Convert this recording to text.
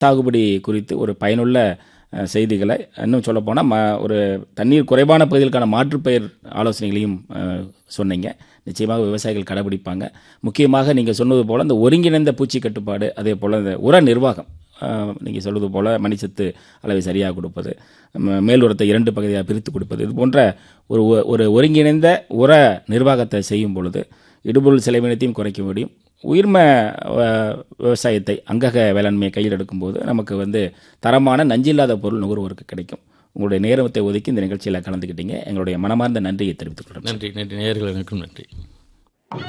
சாகுபடி குறித்து ஒரு பயனுள்ள அஹ், செய்திகளை இன்னும் சொல்லப்போனால் ம ஒரு தண்ணீர் குறைவான பகுதிகளுக்கான மாற்றுப்பயிர் ஆலோசனைகளையும் அஹ், சொன்னீங்க நிச்சயமாக விவசாயிகள் கடைபிடிப்பாங்க முக்கியமாக நீங்கள் சொன்னது போல் இந்த ஒருங்கிணைந்த பூச்சி கட்டுப்பாடு அதே போல் இந்த உர நிர்வாகம் நீங்கள் சொல்வது போல் மணிச்சத்து அளவை சரியாக கொடுப்பது ம- மேல் உரத்தை இரண்டு பகுதியாக பிரித்து கொடுப்பது இது போன்ற ஒரு ஒ- ஒரு ஒருங்கிணைந்த உர நிர்வாகத்தை செய்யும் பொழுது இடுபொருள் செலவினத்தையும் குறைக்க முடியும் உயிர்ம அஹ், விவசாயத்தை அங்கக வேளாண்மையை கையில் எடுக்கும்போது நமக்கு வந்து தரமான நஞ்சில்லாத பொருள் நுகர்வோருக்கு கிடைக்கும் உங்களுடைய நேரத்தை ஒதுக்கி இந்த நிகழ்ச்சியில் கலந்துக்கிட்டீங்க எங்களுடைய மனமார்ந்த நன்றியை தெரிவித்துக் கொள்கிறேன் நன்றி நன்றி நேயர்களுக்கும் நன்றி